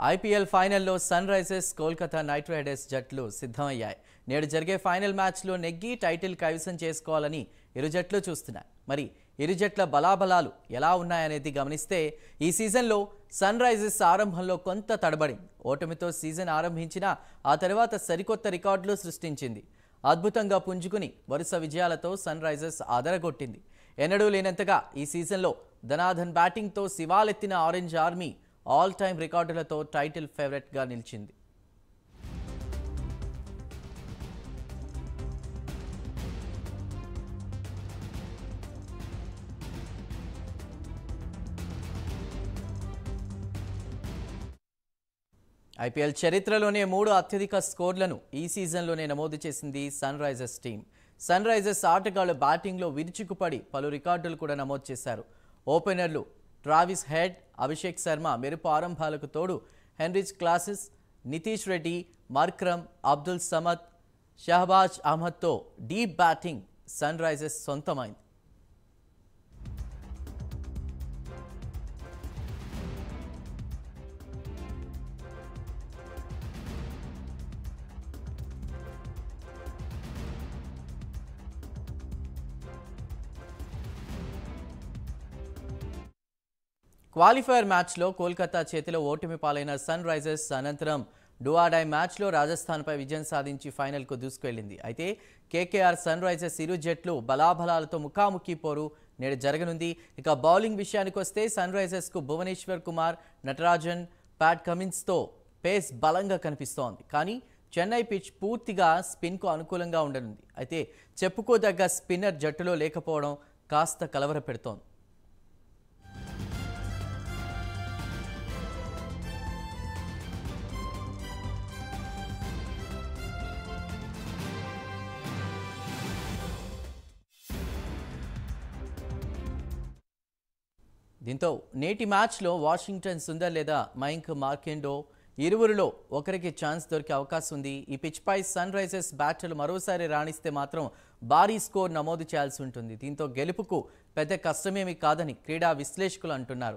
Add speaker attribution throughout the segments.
Speaker 1: IPL ఫైనల్లో Sunrisers Kolkata Knight Riders జట్లు సిద్ధమయ్యాయి నేడు జరిగే ఫైనల్ మ్యాచ్లో నెగ్గి టైటిల్ కైవసం చేసుకోవాలని ఇరు జట్లు చూస్తున్నాయి మరి ఇరు జట్ల బలాబలాలు ఎలా ఉన్నాయనేది గమనిస్తే ఈ సీజన్లో సన్ రైజర్స్ ఆరంభంలో కొంత తడబడింది ఓటమితో సీజన్ ఆరంభించిన ఆ తర్వాత సరికొత్త రికార్డులు సృష్టించింది అద్భుతంగా పుంజుకుని వరుస విజయాలతో సన్ రైజర్స్ ఆదరగొట్టింది ఎన్నడూ లేనంతగా ఈ సీజన్లో ధనాధన్ బ్యాటింగ్తో శివాలెత్తిన ఆరెంజ్ ఆర్మీ ఆల్ టైమ్ రికార్డులతో టైటిల్ ఫేవరెట్గా నిలిచింది ఐపీఎల్ చరిత్రలోనే మూడు అత్యధిక స్కోర్లను ఈ సీజన్లోనే నమోదు చేసింది Sunrisers team Sunrisers ఆటగాళ్లు బ్యాటింగ్లో విరుచుకుపడి పలు రికార్డులు కూడా నమోదు చేశారు ఓపెనర్లు ట్రావిస్ హెడ్ అభిషేక్ శర్మ మెరుపు ఆరంభాలకు తోడు Heinrich Klaasen Nitish Reddy Markram Abdul Samad Shahbaz అహ్మద్తో డీప్ బ్యాటింగ్ సన్ రైజర్స్ సొంతమైంది క్వాలిఫైయర్ మ్యాచ్లో కోల్కతా చేతిలో ఓటమి పాలైన సన్ రైజర్స్ అనంతరం డూఆడై మ్యాచ్లో రాజస్థాన్పై విజయం సాధించి ఫైనల్కు దూసుకెళ్లింది అయితే కేకేఆర్ సన్ రైజర్స్ ఇరు జట్లు బలాబలాలతో ముఖాముఖి పోరు నేడు జరగనుంది ఇక బౌలింగ్ విషయానికి వస్తే సన్ రైజర్స్కు భువనేశ్వర్ కుమార్ నటరాజన్ ప్యాట్ కమిన్స్తో పేస్ బలంగా కనిపిస్తోంది కానీ చెన్నై పిచ్ పూర్తిగా స్పిన్కు అనుకూలంగా ఉండనుంది అయితే చెప్పుకోదగ్గ స్పిన్నర్ జట్టులో లేకపోవడం కాస్త కలవర పెడుతోంది దీంతో నేటి మ్యాచ్లో వాషింగ్టన్ సుందర్ లేదా మైంక్ మార్కెండో ఇరువురిలో ఒకరికి ఛాన్స్ దొరికే అవకాశం ఉంది ఈ పిచ్పై సన్ రైజర్స్ బ్యాటర్లు మరోసారి రాణిస్తే మాత్రం భారీ స్కోర్ నమోదు చేయాల్సి ఉంటుంది దీంతో గెలుపుకు పెద్ద కష్టమేమీ కాదని క్రీడా విశ్లేషకులు అంటున్నారు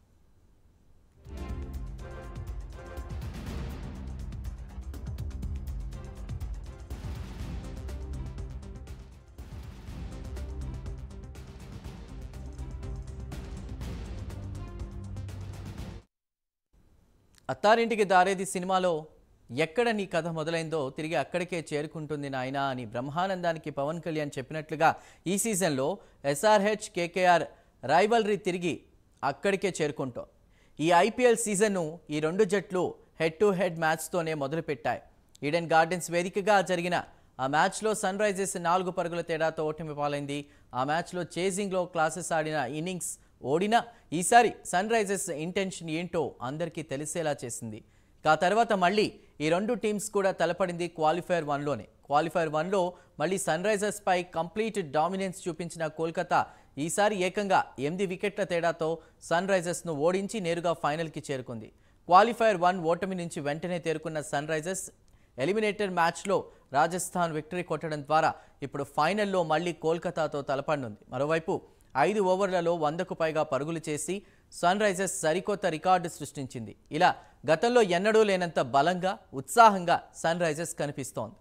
Speaker 1: అత్తారింటికి దారేది సినిమాలో ఎక్కడ నీ కథ మొదలైందో తిరిగి అక్కడికే చేరుకుంటుంది నాయన అని బ్రహ్మానందానికి పవన్ కళ్యాణ్ చెప్పినట్లుగా ఈ సీజన్లో ఎస్ఆర్హెచ్ కేకేఆర్ రైవల్రీ తిరిగి అక్కడికే చేరుకుంటాం ఈ ఐపీఎల్ సీజన్ను ఈ రెండు జట్లు హెడ్ టు హెడ్ మ్యాచ్తోనే మొదలుపెట్టాయి ఈడెన్ గార్డెన్స్ వేదికగా జరిగిన ఆ మ్యాచ్లో సన్ రైజర్స్ నాలుగు పరుగుల తేడాతో ఓటమి పాలైంది ఆ మ్యాచ్లో చేజింగ్లో క్లాసెస్ ఆడిన ఇన్నింగ్స్ ఓడినా ఈసారి సన్ రైజర్స్ ఇంటెన్షన్ ఏంటో అందరికీ తెలిసేలా చేసింది ఇక ఆ తర్వాత మళ్ళీ ఈ రెండు టీమ్స్ కూడా తలపడింది క్వాలిఫైర్ వన్లోనే క్వాలిఫైర్ వన్లో మళ్ళీ సన్ రైజర్స్పై కంప్లీట్ డామినెన్స్ చూపించిన కోల్కతా ఈసారి ఏకంగా ఎనిమిది వికెట్ల తేడాతో సన్ రైజర్స్ను ఓడించి నేరుగా ఫైనల్కి చేరుకుంది క్వాలిఫైర్ వన్ ఓటమి నుంచి వెంటనే తేరుకున్న సన్ రైజర్స్ ఎలిమినేటర్ మ్యాచ్లో రాజస్థాన్ విక్టరీ కొట్టడం ద్వారా ఇప్పుడు ఫైనల్లో మళ్ళీ కోల్కతాతో తలపడనుంది మరోవైపు ఐదు ఓవర్లలో వందకు పైగా పరుగులు చేసి సన్ రైజర్స్ సరికొత్త రికార్డు సృష్టించింది ఇలా గతంలో ఎన్నడూ లేనంత బలంగా ఉత్సాహంగా సన్ రైజర్స్ కనిపిస్తోంది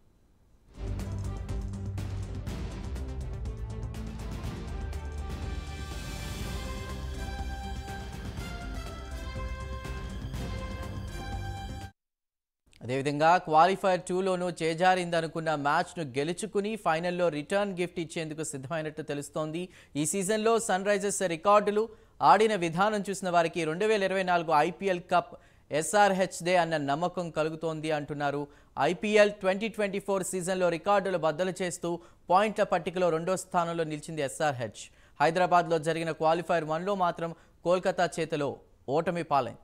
Speaker 1: అదేవిధంగా క్వాలిఫైర్ టూలోనూ చేజారిందనుకున్న మ్యాచ్ను గెలుచుకుని ఫైనల్లో రిటర్న్ గిఫ్ట్ ఇచ్చేందుకు సిద్ధమైనట్టు తెలుస్తోంది ఈ సీజన్లో సన్ రైజర్స్ రికార్డులు ఆడిన విధానం చూసిన వారికి రెండు వేల ఇరవై నాలుగు ఐపీఎల్ కప్ ఎస్ఆర్హెచ్దే అన్న నమ్మకం కలుగుతోంది అంటున్నారు ఐపీఎల్ ట్వంటీ ట్వంటీ ఫోర్ సీజన్లో రికార్డులు బద్దలు చేస్తూ పాయింట్ల పట్టికలో రెండో స్థానంలో నిలిచింది ఎస్ఆర్హెచ్ హైదరాబాద్లో జరిగిన క్వాలిఫైర్ వన్లో మాత్రం కోల్కతా చేతిలో ఓటమి పాలైంది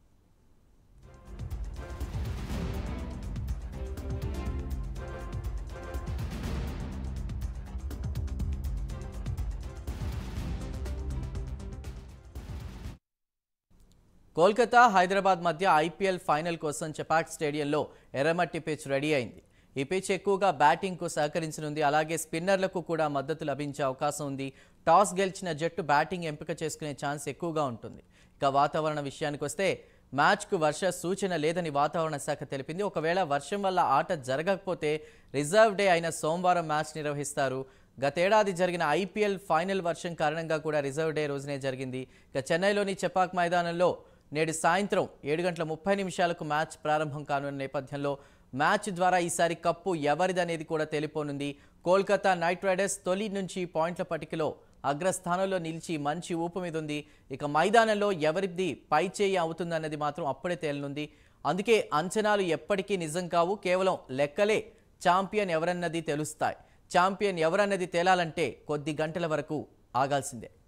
Speaker 1: కోల్కతా హైదరాబాద్ మధ్య ఐపీఎల్ ఫైనల్ కోసం చపాక్ స్టేడియంలో ఎర్రమట్టి పిచ్ రెడీ అయింది ఈ పిచ్ ఎక్కువగా బ్యాటింగ్కు సహకరించనుంది అలాగే స్పిన్నర్లకు కూడా మద్దతు లభించే అవకాశం ఉంది టాస్ గెలిచిన జట్టు బ్యాటింగ్ ఎంపిక చేసుకునే ఛాన్స్ ఎక్కువగా ఉంటుంది ఇక వాతావరణ విషయానికి వస్తే మ్యాచ్కు వర్ష సూచన లేదని వాతావరణ శాఖ తెలిపింది ఒకవేళ వర్షం వల్ల ఆట జరగకపోతే రిజర్వ్ డే అయిన సోమవారం మ్యాచ్ నిర్వహిస్తారు గతేడాది జరిగిన ఐపీఎల్ ఫైనల్ వర్షం కారణంగా కూడా రిజర్వ్ డే రోజునే జరిగింది ఇక చెన్నైలోని చెపాక్ మైదానంలో నేడు సాయంత్రం ఏడు గంటల ముప్పై నిమిషాలకు మ్యాచ్ ప్రారంభం కానున్న నేపథ్యంలో మ్యాచ్ ద్వారా ఈసారి కప్పు ఎవరిదనేది కూడా తెలిపోనుంది కోల్కతా నైట్ రైడర్స్ తొలి నుంచి పాయింట్ల పట్టికలో అగ్రస్థానంలో నిలిచి మంచి ఊపు మీద ఉంది ఇక మైదానంలో ఎవరిది పై చేయి అవుతుందన్నది మాత్రం అప్పుడే తేలనుంది అందుకే అంచనాలు ఎప్పటికీ నిజం కావు కేవలం లెక్కలే ఛాంపియన్ ఎవరన్నది తెలుస్తాయి ఛాంపియన్ ఎవరన్నది తేలాలంటే కొద్ది గంటల వరకు ఆగాల్సిందే